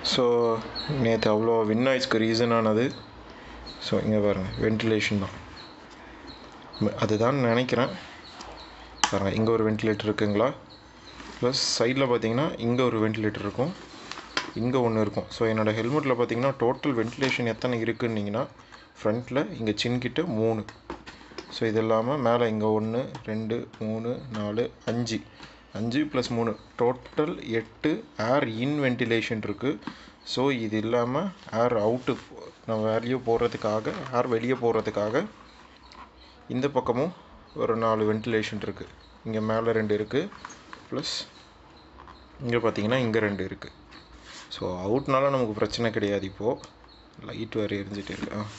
so நேற்று அவ்வளோ wind நாய்ஸ்க்கு ரீசன் ஆனது ஸோ இங்கே பாருங்கள் வென்டிலேஷன் தான் ம- அதுதான் நினைக்கிறேன் பாருங்கள் இங்கே ஒரு வென்டிலேட்டர் இருக்குங்களா ப்ளஸ் சைடில் பார்த்தீங்கன்னா இங்கே ஒரு வென்டிலேட்டர் இருக்கும் இங்கே ஒன்று இருக்கும் ஸோ என்னோடய ஹெல்மெட்டில் பார்த்தீங்கன்னா டோட்டல் வென்டிலேஷன் எத்தனை இருக்குன்னீங்கன்னா ஃப்ரண்ட்டில் இங்கே சின்கிட்ட மூணு ஸோ இது இல்லாமல் மேலே இங்கே ஒன்று ரெண்டு மூணு நாலு அஞ்சு அஞ்சு ப்ளஸ் மூணு டோட்டல் எட்டு ஏர் இன் வென்டிலேஷன் இருக்குது ஸோ இது இல்லாமல் ஏர் அவுட்டு நம்ம வெளியே போகிறதுக்காக ஏர் வெளியே போகிறதுக்காக இந்த பக்கமும் ஒரு நாலு வென்டிலேஷன் இருக்குது இங்கே மேலே ரெண்டு இருக்குது ப்ளஸ் இங்கே பார்த்தீங்கன்னா இங்கே ரெண்டு இருக்குது ஸோ அவுட்னால நமக்கு பிரச்சனை கிடையாது இப்போது லைட் வேறு எரிஞ்சிட்டு இருக்கு ஆ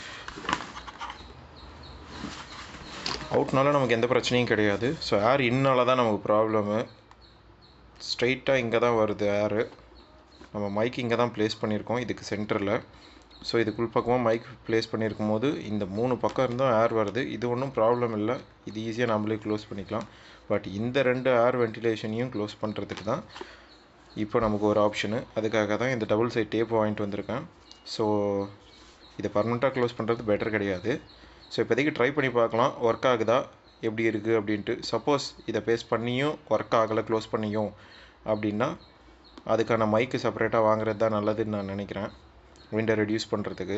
அவுட்னால நமக்கு எந்த பிரச்சனையும் கிடையாது ஸோ ஏர் இன்னால தான் நமக்கு ப்ராப்ளமு ஸ்ட்ரைட்டாக இங்கே தான் வருது ஏரு நம்ம மைக் இங்கே தான் ப்ளேஸ் பண்ணியிருக்கோம் இதுக்கு சென்டரில் ஸோ இதுக்குள் பக்கமாக மைக் ப்ளேஸ் பண்ணியிருக்கும் போது இந்த மூணு பக்கம் இருந்தும் ஏர் வருது இது ஒன்றும் ப்ராப்ளம் இல்லை இது ஈஸியாக நம்மளே க்ளோஸ் பண்ணிக்கலாம் பட் இந்த ரெண்டு ஏர் வென்டிலேஷனையும் க்ளோஸ் பண்ணுறதுக்கு தான் இப்போ நமக்கு ஒரு ஆப்ஷனு அதுக்காக தான் இந்த டபுள் சைட் டேப் வாங்கிட்டு வந்திருக்கேன் ஸோ இதை பர்மனெண்ட்டாக க்ளோஸ் பண்ணுறது பெட்டர் கிடையாது ஸோ இப்போதைக்கு ட்ரை பண்ணி பார்க்கலாம் ஒர்க் ஆகுதா எப்படி இருக்குது அப்படின்ட்டு சப்போஸ் இதை பேஸ் பண்ணியும் ஒர்க் ஆகலை க்ளோஸ் பண்ணியும் அப்படின்னா அதுக்கான மைக்கு செப்பரேட்டாக வாங்குறது தான் நல்லதுன்னு நான் நினைக்கிறேன் விண்டை ரெடியூஸ் பண்ணுறதுக்கு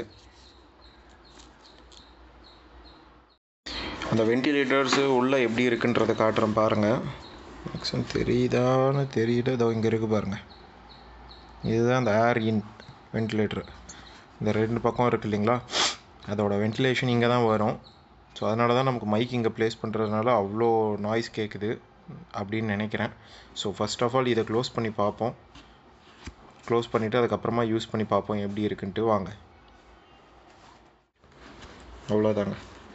அந்த வென்டிலேட்டர்ஸு உள்ளே எப்படி இருக்குன்றதை காட்டுறேன் பாருங்கள் மேக்ஸிமம் தெரியுதான்னு தெரியல இதோ இங்கே இருக்குது பாருங்கள் இதுதான் அந்த ஏர் இன் வென்டிலேட்டர் இந்த ரெண்டு பக்கம் இருக்கு இல்லைங்களா அதோட வென்டிலேஷன் இங்கே தான் வரும் ஸோ அதனால தான் நமக்கு மைக் இங்கே ப்ளேஸ் பண்ணுறதுனால அவ்வளோ நாய்ஸ் கேட்குது அப்படின்னு நினைக்கிறேன் ஸோ ஃபர்ஸ்ட் ஆஃப் ஆல் இதை க்ளோஸ் பண்ணி பார்ப்போம் க்ளோஸ் பண்ணிவிட்டு அதுக்கப்புறமா யூஸ் பண்ணி பார்ப்போம் எப்படி இருக்குன்ட்டு வாங்க அவ்வளோதாங்க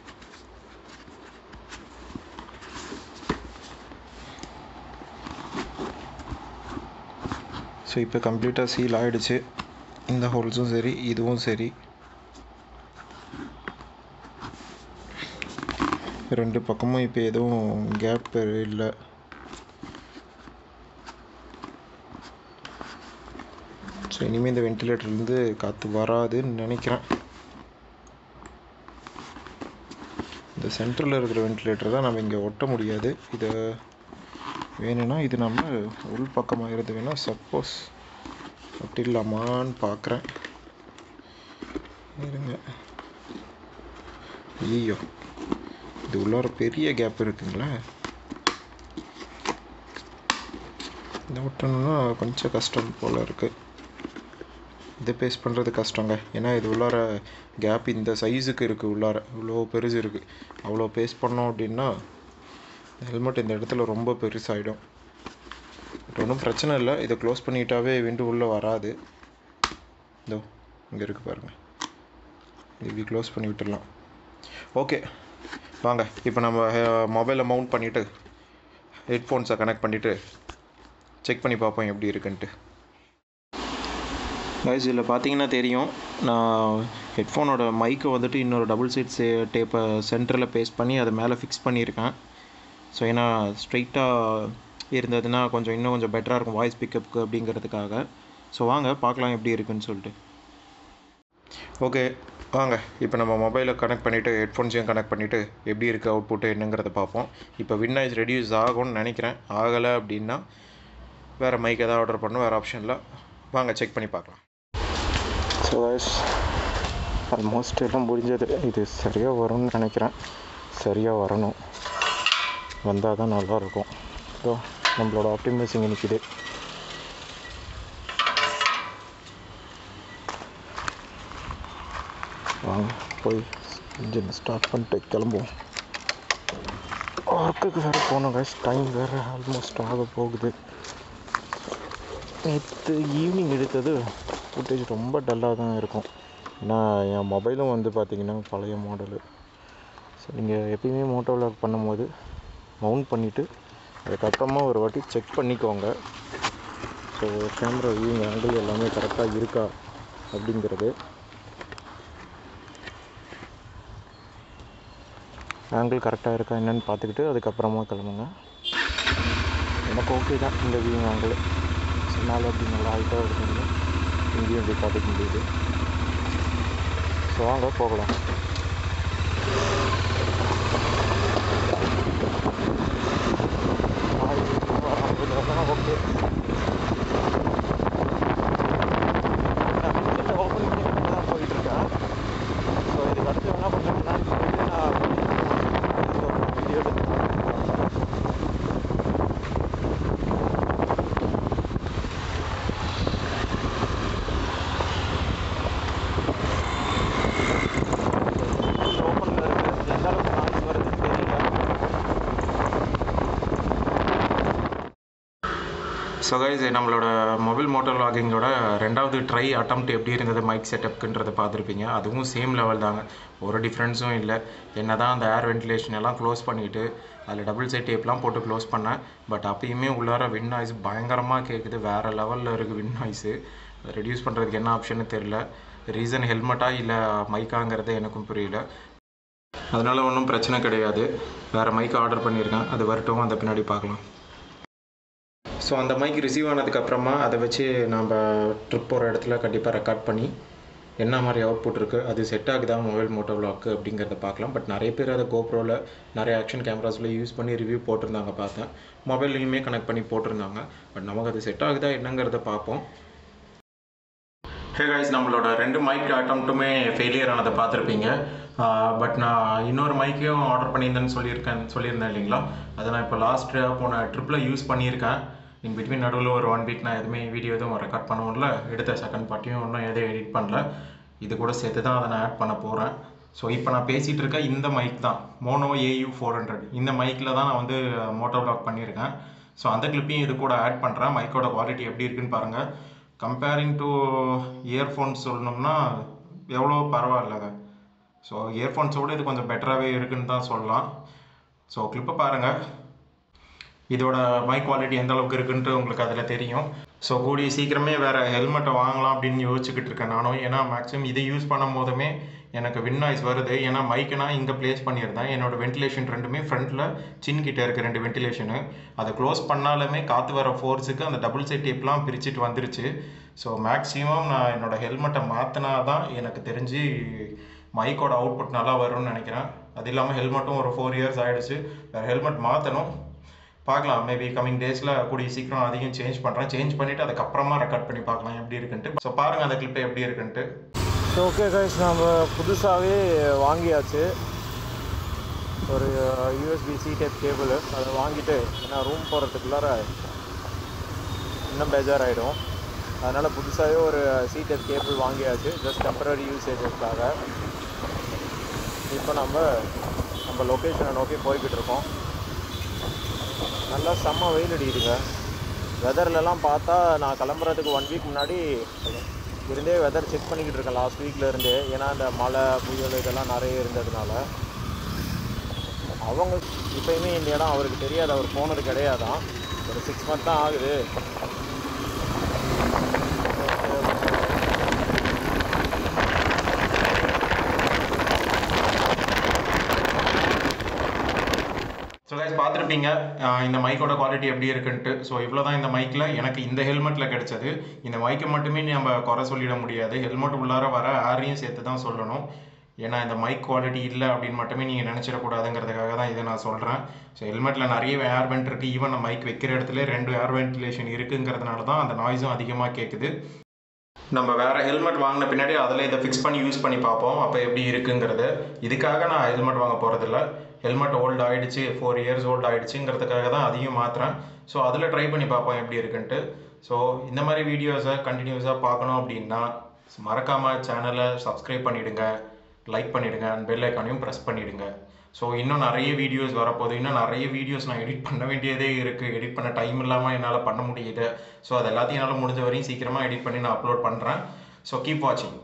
ஸோ இப்போ கம்ப்ளீட்டாக சீல் ஆகிடுச்சு இந்த ஹோல்ஸும் சரி இதுவும் சரி ரெண்டு பக்கமும் இப்போ எதுவும் கேப் இல்லை ஸோ இனிமேல் இந்த வென்டிலேட்டர்லேருந்து காற்று வராதுன்னு நினைக்கிறேன் இந்த சென்டரில் இருக்கிற வென்டிலேட்டர் தான் நம்ம இங்கே ஒட்ட முடியாது இதை வேணும்னா இது நம்ம உள் பக்கமாகிறது வேணால் சப்போஸ் ஒட்டிடலாமான்னு பார்க்குறேன் இருங்க ஐயோ இது உள்ளார பெரிய கேப் இருக்குங்களா இந்த ஒட்டணும்னா கொஞ்சம் கஷ்டம் போல் இருக்குது இதை பேஸ் பண்ணுறது கஷ்டங்க ஏன்னா இது உள்ளார கேப் இந்த சைஸுக்கு இருக்குது உள்ளார இவ்வளோ பெருசு இருக்குது அவ்வளோ பேஸ் பண்ணோம் அப்படின்னா ஹெல்மெட் இந்த இடத்துல ரொம்ப பெருசாகிடும் பட் ஒன்றும் பிரச்சனை இல்லை இதை க்ளோஸ் பண்ணிட்டாவே விண்டு உள்ளே வராது இதோ இங்கே இருக்குது பாருங்கள் இது இப்படி க்ளோஸ் பண்ணி விட்டுடலாம் ஓகே வாங்க இப்போ நம்ம மொபைலை மவுண்ட் பண்ணிவிட்டு ஹெட்ஃபோன்ஸை கனெக்ட் பண்ணிவிட்டு செக் பண்ணி பார்ப்போம் எப்படி இருக்குன்ட்டு கைஸ் இதில் பார்த்தீங்கன்னா தெரியும் நான் ஹெட்ஃபோனோட மைக்கை வந்துட்டு இன்னொரு டபுள் சீட் சே டேப்பை சென்டரில் பேஸ்ட் பண்ணி அதை மேலே ஃபிக்ஸ் பண்ணியிருக்கேன் ஸோ ஏன்னா ஸ்ட்ரைட்டாக இருந்ததுன்னா கொஞ்சம் இன்னும் கொஞ்சம் பெட்டராக இருக்கும் வாய்ஸ் பிக்கப்புக்கு அப்படிங்கிறதுக்காக ஸோ வாங்க பார்க்கலாம் எப்படி இருக்குன்னு சொல்லிட்டு ஓகே வாங்க இப்போ நம்ம மொபைலை கனெக்ட் பண்ணிவிட்டு ஹெட்ஃபோன்ஸையும் கனெக்ட் பண்ணிவிட்டு எப்படி இருக்குது அவுட்புட்டு என்னங்கிறத பார்ப்போம் இப்போ வின் நாய்ஸ் ரெடியூஸ் ஆகும்னு நினைக்கிறேன் ஆகலை அப்படின்னா வேறு மைக் எதாவது ஆர்டர் பண்ணணும் வேறு ஆப்ஷனில் வாங்க செக் பண்ணி பார்க்கலாம் ஸோ ஆல்மோஸ்ட் எல்லாம் முடிஞ்சது இது சரியாக வரும்னு நினைக்கிறேன் சரியாக வரணும் வந்தால் தான் நல்லாயிருக்கும் ஸோ நம்மளோட ஆப்டிமைஸ் இங்கே நிற்கிது வாங்க போய் இன்ஜின் ஸ்டார்ட் பண்ணிட்டு கிளம்புவோம் ஒர்க்குக்கு வேறு போகணும் கைஸ் டைம் வேறு ஆல்மோஸ்ட் ஆக போகுது நேற்று ஈவினிங் எடுத்தது ஃபுட்டேஜ் ரொம்ப டல்லாக தான் இருக்கும் ஏன்னா என் மொபைலும் வந்து பார்த்திங்கன்னா பழைய மாடலு ஸோ நீங்கள் எப்பயுமே மோட்டோ விளாக் பண்ணும்போது மவுண்ட் பண்ணிவிட்டு அதுக்கப்புறமா ஒரு வாட்டி செக் பண்ணிக்கோங்க ஸோ கேமரா வியூவிங் ஆங்கிள் எல்லாமே கரெக்டாக இருக்கா அப்படிங்கிறது ஆங்கிள் கரெக்டாக இருக்கா என்னன்னு பார்த்துக்கிட்டு அதுக்கப்புறமா கிளம்புங்க எனக்கு ஓகே தான் இந்த வியூவிங் ஆங்கிள் மேலே அப்படி நல்லா ஹைட்டாக இருக்குங்க இங்கேயும் இப்படி காட்டிக்க முடியுது ஸோ வாங்க போகலாம் ஓகே ஓப்பனிங் தான் போயிட்டு இருக்கேன் ஸோ இதுக்கு அடுத்து என்ன பண்ணுறேன்னா போயிட்டு நான் வீடியோ எடுத்து ஓப்பனில் இருக்குது எந்த அளவுக்கு நாய்ஸ் வருதுன்னு தெரியல ஸோ கைஸ் நம்மளோட மொபைல் மோட்டர் லாகிங்கோட ரெண்டாவது ட்ரை அட்டம்ப்ட் எப்படி இருந்தது மைக் செட்டப்க்குன்றதை பார்த்துருப்பீங்க அதுவும் சேம் லெவல் தாங்க ஒரு டிஃப்ரென்ஸும் இல்லை என்ன தான் அந்த ஏர் வென்டிலேஷன் எல்லாம் க்ளோஸ் பண்ணிவிட்டு அதில் டபுள் சைட் டேப்லாம் போட்டு க்ளோஸ் பண்ணேன் பட் அப்பயுமே உள்ளார வின் நாய்ஸ் பயங்கரமாக கேட்குது வேறு லெவலில் இருக்குது வின் நாய்ஸு ரெடியூஸ் பண்ணுறதுக்கு என்ன ஆப்ஷன்னு தெரில ரீசன் ஹெல்மெட்டா இல்லை மைக்காங்கிறது எனக்கும் புரியல அதனால் ஒன்றும் பிரச்சனை கிடையாது வேறு மைக் ஆர்டர் பண்ணியிருக்கேன் அது வரட்டும் அந்த பின்னாடி பார்க்கலாம் ஸோ அந்த மைக் ரிசீவ் ஆனதுக்கப்புறமா அதை வச்சு நம்ம ட்ரிப் போகிற இடத்துல கண்டிப்பாக ரெக்கார்ட் பண்ணி என்ன மாதிரி அவுட்புட் இருக்குது அது செட் ஆகுதா மொபைல் மோட்டோ விளாக்கு அப்படிங்கிறத பார்க்கலாம் பட் நிறைய பேர் அதை கோப்ரோவில் நிறைய ஆக்ஷன் கேமராஸில் யூஸ் பண்ணி ரிவ்யூ போட்டிருந்தாங்க பார்த்தேன் மொபைல்லையுமே கனெக்ட் பண்ணி போட்டிருந்தாங்க பட் நமக்கு அது செட் ஆகுதா என்னங்கிறத பார்ப்போம் ஹே கைஸ் நம்மளோட ரெண்டு மைக் அட்டம்ப்ட்டுமே ஃபெயிலியர் ஆனதை பார்த்துருப்பீங்க பட் நான் இன்னொரு மைக்கையும் ஆர்டர் பண்ணியிருந்தேன்னு சொல்லியிருக்கேன் சொல்லியிருந்தேன் இல்லைங்களா அதை நான் இப்போ லாஸ்ட் போன ட்ரிப்பில் யூஸ் பண்ணியிருக்கேன் இன் பிட்வீன் நடுவில் ஒரு ஒன் வீக் நான் எதுவுமே வீடியோ எதுவும் ரெக்கார்ட் பண்ணவும்ல எடுத்த செகண்ட் பார்ட்டியும் இன்னும் எதையும் எடிட் பண்ணல இது கூட சேர்த்து தான் அதை நான் ஆட் பண்ண போகிறேன் ஸோ இப்போ நான் பேசிகிட்டு இருக்க இந்த மைக் தான் மோனோ ஏயு ஃபோர் ஹண்ட்ரட் இந்த மைக்கில் தான் நான் வந்து மோட்டோ வ்ளாக் பண்ணியிருக்கேன் ஸோ அந்த கிளிப்பையும் இது கூட ஆட் பண்ணுறேன் மைக்கோட குவாலிட்டி எப்படி இருக்குன்னு பாருங்கள் கம்பேரிங் டு இயர்ஃபோன்ஸ் சொல்லணும்னா எவ்வளோ பரவாயில்லைங்க ஸோ இயர்ஃபோன்ஸோடு இது கொஞ்சம் பெட்டராகவே இருக்குன்னு தான் சொல்லலாம் ஸோ கிளிப்பை பாருங்கள் இதோட மைக் குவாலிட்டி எந்த அளவுக்கு இருக்குன்ட்டு உங்களுக்கு அதில் தெரியும் ஸோ கூடிய சீக்கிரமே வேறு ஹெல்மெட்டை வாங்கலாம் அப்படின்னு யோசிச்சுக்கிட்டு இருக்கேன் நானும் ஏன்னா மேக்ஸிமம் இதை யூஸ் பண்ணும் போதுமே எனக்கு வின் நாய்ஸ் வருது ஏன்னா மைக்கை நான் இங்கே ப்ளேஸ் பண்ணியிருந்தேன் என்னோட வென்டிலேஷன் ரெண்டுமே ஃப்ரண்ட்டில் சின் கிட்ட இருக்க ரெண்டு வென்டிலேஷனு அதை க்ளோஸ் பண்ணாலுமே காற்று வர ஃபோர்ஸுக்கு அந்த டபுள் சைட் டேப்லாம் பிரிச்சுட்டு வந்துருச்சு ஸோ மேக்ஸிமம் நான் என்னோட ஹெல்மெட்டை மாற்றினா தான் எனக்கு தெரிஞ்சு மைக்கோட அவுட்புட் நல்லா வரும்னு நினைக்கிறேன் அது இல்லாமல் ஹெல்மெட்டும் ஒரு ஃபோர் இயர்ஸ் ஆகிடுச்சு வேறு ஹெல்மெட் மாற்றணும் பார்க்கலாம் மேபி கமிங் டேஸில் கூடிய சீக்கிரம் அதையும் சேஞ்ச் பண்ணுறேன் சேஞ்ச் பண்ணிவிட்டு அதுக்கப்புறமா ரெக்கார்ட் பண்ணி பார்க்கலாம் எப்படி இருக்குன்ட்டு ஸோ பாருங்கள் அந்த கிளிப்பை எப்படி இருக்குன்ட்டு ஸோ ஓகே கைஸ் நம்ம புதுசாகவே வாங்கியாச்சு ஒரு யூஎஸ்பி சி டைப் கேபிள் அதை வாங்கிட்டு ஏன்னா ரூம் போகிறதுக்குள்ளார இன்னும் பேஜாராகிடும் அதனால் புதுசாகவே ஒரு சி டைப் கேபிள் வாங்கியாச்சு ஜஸ்ட் டெம்பரரி யூசேஜஸ்க்காக இப்போ நம்ம நம்ம லொக்கேஷனை நோக்கி போய்கிட்டு இருக்கோம் நல்லா செம்ம வெயில் அடிக்குதுங்க வெதர்லலாம் பார்த்தா நான் கிளம்புறதுக்கு ஒன் வீக் முன்னாடி இருந்தே வெதர் செக் பண்ணிக்கிட்டு இருக்கேன் லாஸ்ட் வீக்கில் இருந்தே ஏன்னா இந்த மழை புயல் இதெல்லாம் நிறைய இருந்ததுனால அவங்க இப்போயுமே இந்த இடம் அவருக்கு தெரியாது அவர் போனது கிடையாதான் ஒரு சிக்ஸ் மந்த் தான் ஆகுது ஸோ கைஸ் பார்த்துருப்பீங்க ஆஹ் இந்த மைக்கோட குவாலிட்டி எப்படி இருக்குன்ட்டு ஸோ இவ்வளோ தான் இந்த மைக்கில் எனக்கு இந்த ஹெல்மெட்டில் கிடைச்சது இந்த மைக்கை மட்டுமே நம்ம குறை சொல்லிட முடியாது ஹெல்மெட் உள்ளார வர ஏரையும் சேர்த்து தான் சொல்லணும் ஏன்னா இந்த மைக் குவாலிட்டி இல்லை அப்படின்னு மட்டுமே நீங்கள் நினச்சிடக்கூடாதுங்கிறதுக்காக தான் இதை நான் சொல்கிறேன் ஸோ ஹெல்மெட்டில் நிறைய ஏர் வெண்ட் இருக்குது ஈவன் மைக் வைக்கிற இடத்துல ரெண்டு ஏர் வென்டிலேஷன் இருக்குங்கிறதுனால தான் அந்த நாய்ஸும் அதிகமாக கேட்குது நம்ம வேற ஹெல்மெட் வாங்கின பின்னாடி அதில் இதை ஃபிக்ஸ் பண்ணி யூஸ் பண்ணி பார்ப்போம் அப்போ எப்படி இருக்குங்கிறது இதுக்காக நான் ஹெல்மெட் வாங்க போகிறதில்ல ஹெல்மெட் ஓல்டு ஆயிடுச்சு ஃபோர் இயர்ஸ் ஓல்டு ஆயிடுச்சுங்கிறதுக்காக தான் அதையும் மாற்றுறேன் ஸோ அதில் ட்ரை பண்ணி பார்ப்போம் எப்படி இருக்குன்ட்டு ஸோ இந்த மாதிரி வீடியோஸை கண்டினியூஸாக பார்க்கணும் அப்படின்னா மறக்காமல் சேனலை சப்ஸ்கிரைப் பண்ணிவிடுங்க லைக் பண்ணிவிடுங்க அண்ட் பெல் ஐக்கானையும் ப்ரெஸ் பண்ணிவிடுங்க ஸோ இன்னும் நிறைய வீடியோஸ் வரப்போகுது இன்னும் நிறைய வீடியோஸ் நான் எடிட் பண்ண வேண்டியதே இருக்குது எடிட் பண்ண டைம் இல்லாமல் என்னால் பண்ண முடியுது ஸோ அது எல்லாத்தையும் என்னால் முடிஞ்ச வரையும் சீக்கிரமாக எடிட் பண்ணி நான் அப்லோட் பண்ணுறேன் ஸோ கீப் வாட்சிங்